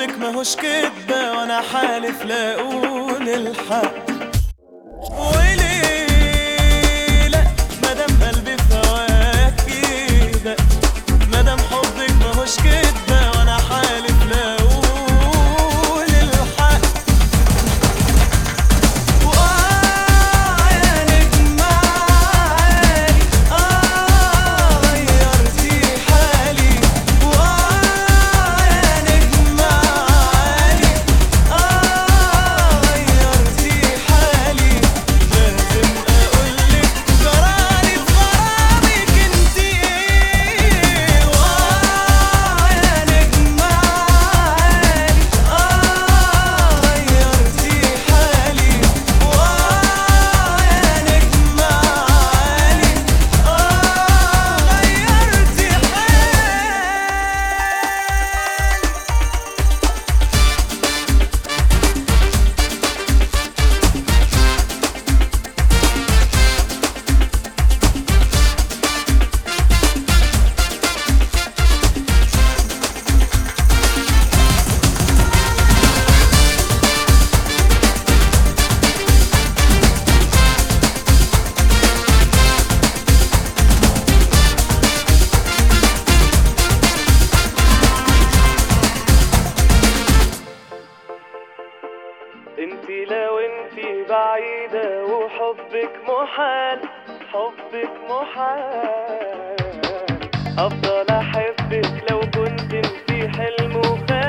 حبك ماهوش كدبة وانا حالف لا اقول الحق وليه لا مادام قلبي في هواك كده مادام حبك ماهوش كدبة وانا حالف لا اقول الحق وآه يا نجم عالي آه غيرتي حالي وآه يا نجم عالي آه غيرتي حالي لازم أقولك جرالي في غرامك انتي ايه وآه يا نجم عالي آه غيرتي حالي وآه يا نجم عالي آه غيرتي حالي انتي لو انتي بعيدة وحبك محال حبك محال افضل احبك لو كنت انتي حلم وخيال